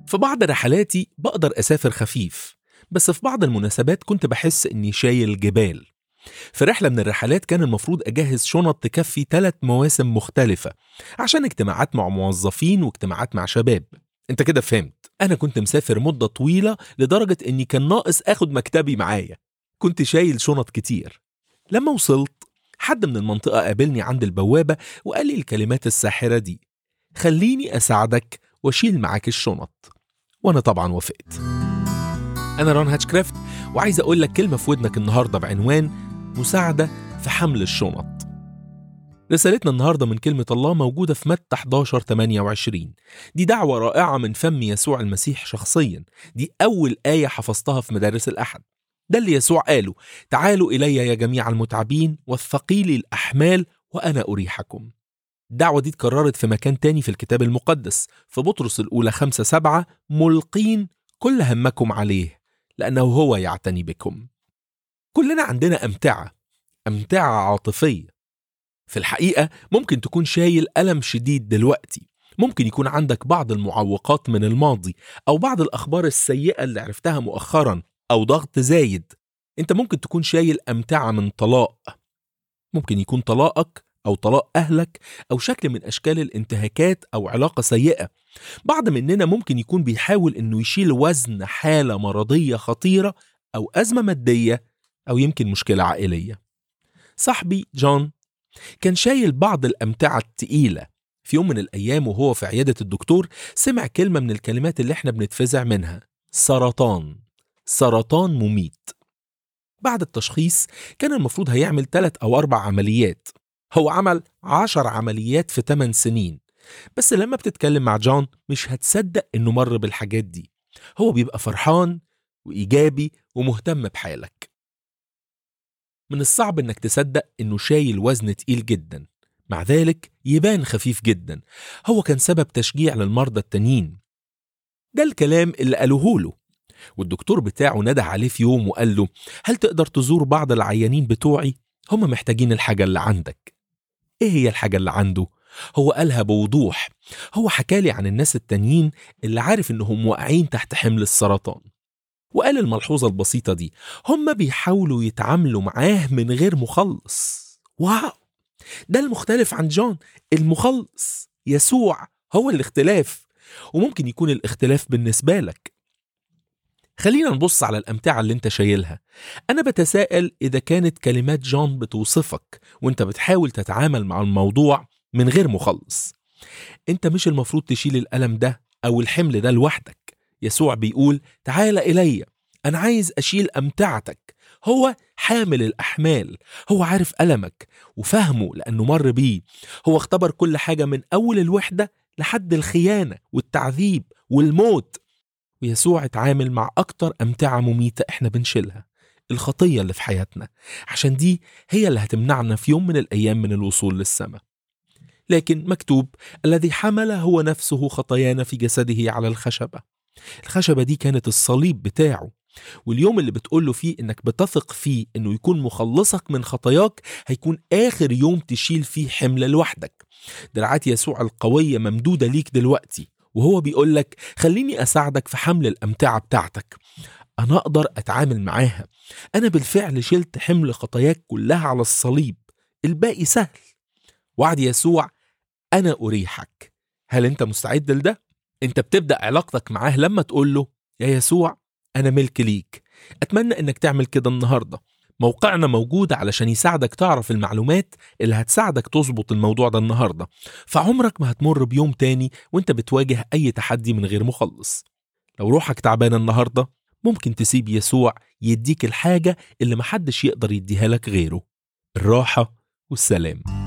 في بعض رحلاتي بقدر أسافر خفيف بس في بعض المناسبات كنت بحس إني شايل جبال في رحلة من الرحلات كان المفروض أجهز شنط تكفي ثلاث مواسم مختلفة عشان اجتماعات مع موظفين واجتماعات مع شباب انت كده فهمت انا كنت مسافر مدة طويلة لدرجة اني كان ناقص اخد مكتبي معايا كنت شايل شنط كتير لما وصلت حد من المنطقة قابلني عند البوابة وقال لي الكلمات الساحرة دي خليني أساعدك وأشيل معاك الشنط وأنا طبعا وافقت أنا ران هاتشكرافت وعايز أقول لك كلمة في ودنك النهاردة بعنوان مساعدة في حمل الشنط رسالتنا النهاردة من كلمة الله موجودة في متى 11 28 دي دعوة رائعة من فم يسوع المسيح شخصيا دي أول آية حفظتها في مدارس الأحد ده اللي يسوع قاله تعالوا إلي يا جميع المتعبين والثقيل الأحمال وأنا أريحكم الدعوة دي اتكررت في مكان تاني في الكتاب المقدس في بطرس الأولى خمسة سبعة ملقين كل همكم عليه لأنه هو يعتني بكم كلنا عندنا أمتعة أمتعة عاطفية في الحقيقة ممكن تكون شايل ألم شديد دلوقتي ممكن يكون عندك بعض المعوقات من الماضي أو بعض الأخبار السيئة اللي عرفتها مؤخرا أو ضغط زايد أنت ممكن تكون شايل أمتعة من طلاق ممكن يكون طلاقك أو طلاق أهلك أو شكل من أشكال الانتهاكات أو علاقة سيئة بعض مننا ممكن يكون بيحاول إنه يشيل وزن حالة مرضية خطيرة أو أزمة مادية أو يمكن مشكلة عائلية صاحبي جون كان شايل بعض الأمتعة التقيلة في يوم من الأيام وهو في عيادة الدكتور سمع كلمة من الكلمات اللي احنا بنتفزع منها سرطان سرطان مميت بعد التشخيص كان المفروض هيعمل ثلاث أو أربع عمليات هو عمل عشر عمليات في 8 سنين بس لما بتتكلم مع جون مش هتصدق إنه مر بالحاجات دي هو بيبقى فرحان وإيجابي ومهتم بحالك من الصعب إنك تصدق إنه شايل وزن تقيل جدا مع ذلك يبان خفيف جدا هو كان سبب تشجيع للمرضى التانيين ده الكلام اللي قالوه له والدكتور بتاعه نده عليه في يوم وقال له هل تقدر تزور بعض العيانين بتوعي هم محتاجين الحاجة اللي عندك ايه هي الحاجة اللي عنده هو قالها بوضوح هو حكالي عن الناس التانيين اللي عارف انهم واقعين تحت حمل السرطان وقال الملحوظة البسيطة دي هم بيحاولوا يتعاملوا معاه من غير مخلص واو ده المختلف عن جون المخلص يسوع هو الاختلاف وممكن يكون الاختلاف بالنسبة لك خلينا نبص على الأمتعة اللي انت شايلها أنا بتساءل إذا كانت كلمات جون بتوصفك وانت بتحاول تتعامل مع الموضوع من غير مخلص انت مش المفروض تشيل الألم ده أو الحمل ده لوحدك يسوع بيقول تعال إلي أنا عايز أشيل أمتعتك هو حامل الأحمال هو عارف ألمك وفهمه لأنه مر بيه هو اختبر كل حاجة من أول الوحدة لحد الخيانة والتعذيب والموت ويسوع اتعامل مع أكتر أمتعة مميتة إحنا بنشيلها الخطية اللي في حياتنا عشان دي هي اللي هتمنعنا في يوم من الأيام من الوصول للسماء لكن مكتوب الذي حمل هو نفسه خطايانا في جسده على الخشبة الخشبة دي كانت الصليب بتاعه واليوم اللي بتقوله فيه انك بتثق فيه انه يكون مخلصك من خطاياك هيكون اخر يوم تشيل فيه حمل لوحدك دراعات يسوع القوية ممدودة ليك دلوقتي وهو بيقول لك خليني أساعدك في حمل الأمتعة بتاعتك أنا أقدر أتعامل معاها أنا بالفعل شلت حمل خطاياك كلها على الصليب الباقي سهل وعد يسوع أنا أريحك هل أنت مستعد لده؟ أنت بتبدأ علاقتك معاه لما تقول له يا يسوع أنا ملك ليك أتمنى أنك تعمل كده النهاردة موقعنا موجود علشان يساعدك تعرف المعلومات اللي هتساعدك تظبط الموضوع ده النهارده فعمرك ما هتمر بيوم تاني وانت بتواجه اي تحدي من غير مخلص لو روحك تعبانه النهارده ممكن تسيب يسوع يديك الحاجه اللي محدش يقدر يديها لك غيره الراحه والسلام